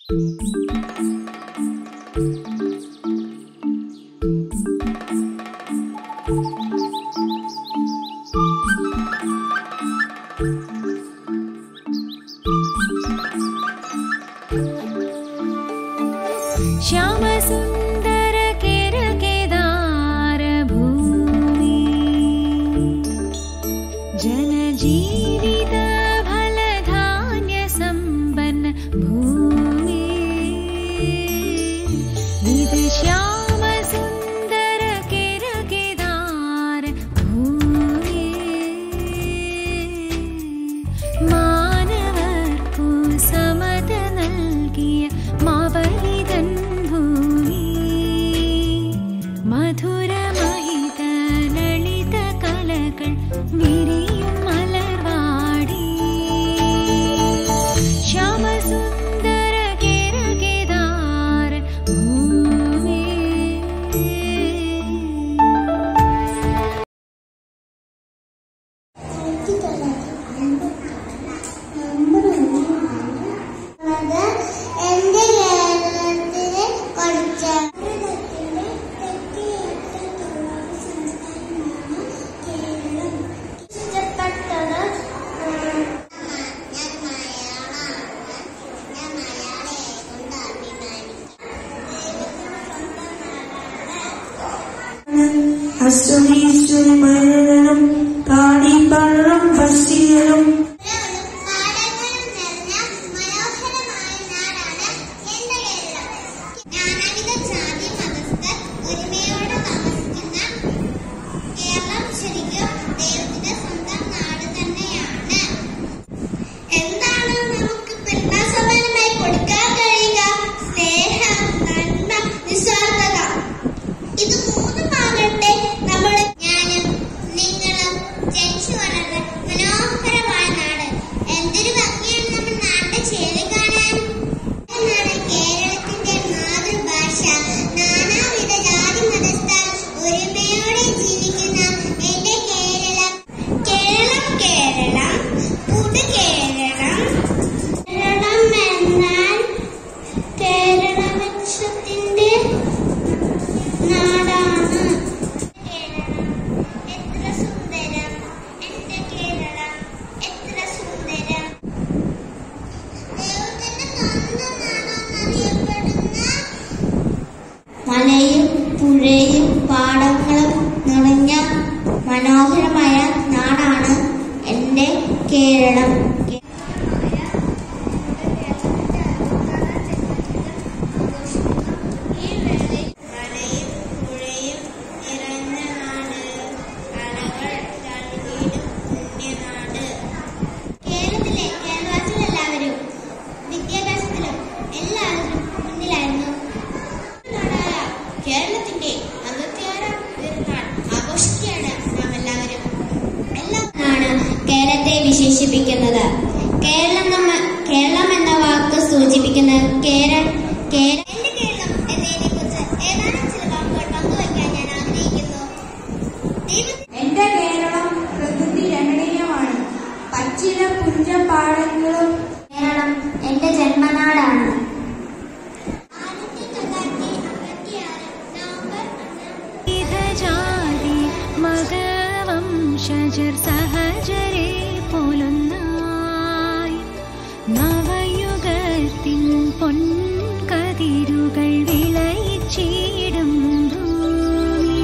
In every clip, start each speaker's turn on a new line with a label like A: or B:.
A: श्यामसुन्दर केरकेदार भूमि जनजीवित फलधान्यसम्पन्न भूमि निध श्यामसुन्दर केरकेदार भूमि മാനവർക്കു സമത നൽകിയ മാവലിതൻ ഭൂമി മധുരമഹിത ലളിത കലകൾ വിരിയും മലർവാടി ശ്യാമസുന്ദര കേരകേദാര ഭൂമി
B: എന്റെ കേരളത്തിലെ പഠിച്ച ഇഷ്ടപ്പെട്ടത് ഞാൻ മലയാളമാണ് ഞാൻ മലയാളിയെ കൊണ്ട് അഭിമാനിക്കും
C: അസുരീശ്വരി മരണം കാടിപ്പള്ളം പശികളും
B: പാടങ്ങൾ നിറഞ്ഞ മനോഹരമായ നാടാണ് എന്റെ കേരളം നാനാവിധ ജാതി മതസ്ഥർ ഒരുമയോടെ താമസിക്കുന്ന കേരളം ശരിക്കും ദൈവത്തിന്റെ സ്വന്തം നാട് തന്നെയാണ് എന്താണ് നമുക്ക് പെരുന്നാൾ സമ്മാനമായി കൊടുക്കാൻ കഴിയുക സ്നേഹം നന്മ നിസ്വാർത്ഥത ഇത് മൂന്നുമാകട്ടെ നമ്മുടെ ഞാനും നിങ്ങളും ജനിച്ചു വളർന്ന മനോഹരമായ നാട് എന്തൊരു ഭംഗിയാണ് നമ്മുടെ നാടിന്റെ ചേരി കാണാൻ എന്നാണ് കേരളത്തിന്റെ മാതൃഭാഷ നാനാവിധ ജാതി മതസ്ഥർ ഒരുമയോടെ ജീവിക്കുന്ന എന്റെ കേരളം കേരളം കേരളം പുതു കേരളം കേരളം എന്നാൽ കേരളവൃക്ഷത്തിന്റെ നാടാണ് കേരളം എത്ര സുന്ദരം എന്റെ കേരളം എത്ര സുന്ദരം ദൈവത്തിന്റെ സ്വന്തം നാടെന്നറിയപ്പെടുന്ന മലയും പുഴയും പാടങ്ങളും നിറഞ്ഞ മനോഹരമായ നാടാണ് എന്റെ കേരളം മലയും പുഴയും നിറഞ്ഞ നാട് അണകൾ തളിരിടും പുണ്യനാട് കേരളത്തിലെ കേരളവാസികളെല്ലാവരും വിദ്യാഭ്യാസത്തിലും എല്ലാവരും മുന്നിലായിരുന്നു നാടായ കേരളത്തിന്റെ അറുപത്തിയാറാം പെരുന്നാൾ ആഘോഷിക്കുകയാണ് നാം എല്ലാവരും എല്ലാമാണ് കേരളത്തെ വിശേഷിപ്പിക്കുന്നത് കേരളം നമ്മ കേരളം എന്ന വാക്ക് സൂചിപ്പിക്കുന്നത് കേരള കേരള എന്റെ കേരളം എന്നതിനെ കുറിച്ച് ഏതാനും ചില വാക്കുകൾ പങ്കുവയ്ക്കാൻ ഞാൻ ആഗ്രഹിക്കുന്നു ദൈവത്തിന്റെ
C: എന്റെ കേരളം പ്രകൃതി രമണീയമാണ് പച്ചില പുഞ്ചപ്പാടങ്ങളും
B: കേരളം എന്റെ ജന്മനാടാണ് ആയിരത്തി തൊള്ളായിരത്തി അമ്പത്തിയാറ് നവംബർ ഒന്നാം
A: ജാതി മകവംശജർ സഹജരെ പോലൊന്നായി നവയുഗത്തിൻ പൊൻകതിരുകൾ വിളയിച്ചിടും ഭൂമി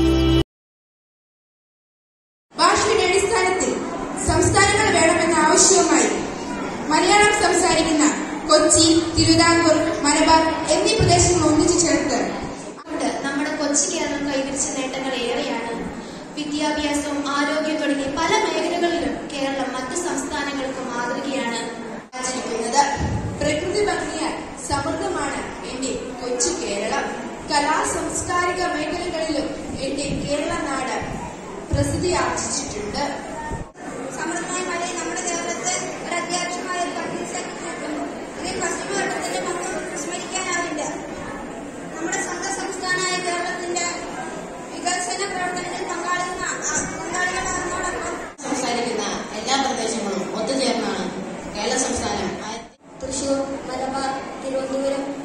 C: ഭാഷയുടെ അടിസ്ഥാനത്തിൽ സംസ്ഥാനങ്ങൾ വേണമെന്ന ആവശ്യവുമായി മലയാളം സംസാരിക്കുന്ന കൊച്ചി തിരുവിതാംകൂർ മലബാർ എന്നീ പ്രദേശങ്ങൾ ഒന്നിച്ചു ചേർത്ത്
D: അതുകൊണ്ട് നമ്മുടെ കൊച്ചി കേരളം കൈവരിച്ച നേട്ടങ്ങൾ ഏറെയാണ് വിദ്യാഭ്യാസവും ആരോഗ്യം തുടങ്ങിയ പല മേഖലകളിലും കേരളം മറ്റ് സംസ്ഥാനങ്ങൾക്ക് മാതൃകയാണ്
C: ആചരിക്കുന്നത് പ്രകൃതി ഭംഗിയാൽ സമൃദ്ധമാണ് എന്റെ കൊച്ചു കേരളം കലാ സാംസ്കാരിക മേഖലകളിലും എന്റെ കേരള നാട് പ്രസിദ്ധി ആർജിച്ചിട്ടുണ്ട്
B: സമൃദ്ധമായ മഴയെ നമ്മുടെ കേരളത്തെ ഒരു അത്യാവശ്യമായ ഒരു കടന്നു ഇതിൽ പശ്ചിമഘട്ടത്തിന്റെ മൊത്തം സ്മരിക്കാനാവില്ല നമ്മുടെ സ്വന്തം സംസ്ഥാനമായ കേരളത്തിന്റെ വികസന പ്രവർത്തനത്തിൽ പങ്കാളികളാ- ആ, പങ്കാളികളാകുന്നതോടൊപ്പം
E: സംസാരിക്കുന്ന എല്ലാ പ്രദേശങ്ങളും ഒത്തുചേർന്നാണ് കേരള സംസ്ഥാനം ആയിരത്തി
B: തൃശൂർ മലബാർ തിരുവനന്തപുരം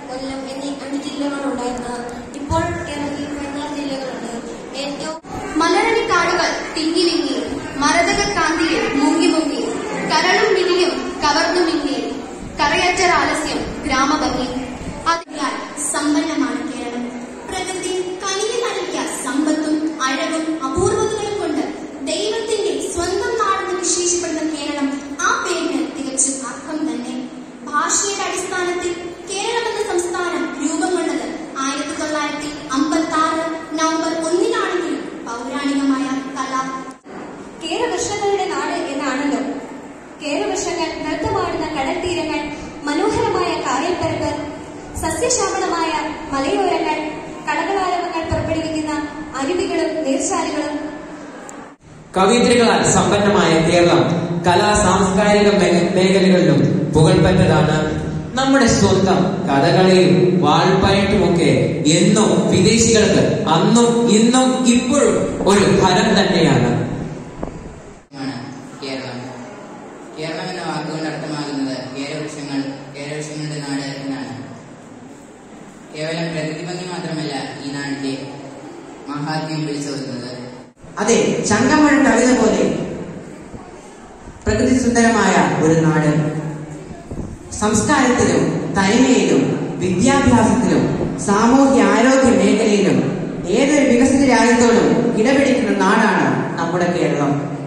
D: ജില്ലകളാണ് ഉണ്ടായിരുന്നത് ഇപ്പോൾ കേരളത്തിൽ പതിനാറ് ജില്ലകളുണ്ട് ഏറ്റവും മലരണിക്കാടുകൾ തിങ്ങി വിങ്ങി മരതക കാന്തിയിൽ മുങ്ങി മുങ്ങി കരളും വിധിയും കവർന്നു മിങ്ങി കറയറ്റ ആലസ്യം ഗ്രാമഭംഗി അതിനാൽ സമ്പന്നമാണ് കേരളം പ്രകൃതി കനിഞ്ഞു നൽകിയ സമ്പത്തും അഴകും അപൂർവതകളും കൊണ്ട് ദൈവത്തിന്റെ സ്വന്തം നാടെന്ന് വിശേഷിപ്പെടുന്ന കേരളം ആ പേരിന് തികച്ചും അർത്ഥം തന്നെ ഭാഷയുടെ അടിസ്ഥാനത്തിൽ കേരളം എന്ന സംസ്ഥാനം രൂപം കൊണ്ടത് ആയിരത്തി തൊള്ളായിരത്തി അമ്പത്തി ആറ് നവംബർ ഒന്നിനാണെങ്കിലും പൗരാണികമായ കല
E: കേരവൃക്ഷങ്ങളുടെ നാട് എന്നാണല്ലോ കേരവൃക്ഷങ്ങൾ നൃത്തമാടുന്ന കടൽത്തീരങ്ങൾ മനോഹരമായ കായൽപ്പരപ്പ് സസ്യശ്യാമളമായ മലയോരങ്ങൾ കടകളാരവങ്ങൾ പുറപ്പെടുവിക്കുന്ന അരുവികളും നീർച്ചാലുകളും
F: കവിത്രികളാൽ സമ്പന്നമായ കേരളം കലാ സാംസ്കാരിക മേ- മേഖലകളിലും പുകൾപെറ്റതാണ് നമ്മുടെ സ്വന്തം കഥകളിയും വാൾപ്പയറ്റുമൊക്കെ എന്നും വിദേശികൾക്ക് അന്നും ഇന്നും ഇപ്പോഴും ഒരു ഫലം തന്നെയാണ്
G: ആണ് കേരളം കേരളം എന്ന വാക്കുകൊണ്ട് അർത്ഥമാകുന്നത് കേരവൃക്ഷങ്ങൾ കേരവൃക്ഷങ്ങളുടെ നാട് എന്നാണ് കേവലം പ്രകൃതി ഭംഗി മാത്രമല്ല ഈ നാടിന്റെ മഹാത്മ്യം വിളിച്ചോതുന്നത്
H: അതെ ചങ്കമഴ കവിത പോലെ പ്രകൃതി സുന്ദരമായ ഒരു നാട് സംസ്കാരത്തിലും തനിമയിലും വിദ്യാഭ്യാസത്തിലും സാമൂഹ്യ ആരോഗ്യ മേഖലയിലും ഏതൊരു വികസിത രാജ്യത്തോടും ഇടപിടിക്കുന്ന നാടാണ് നമ്മുടെ കേരളം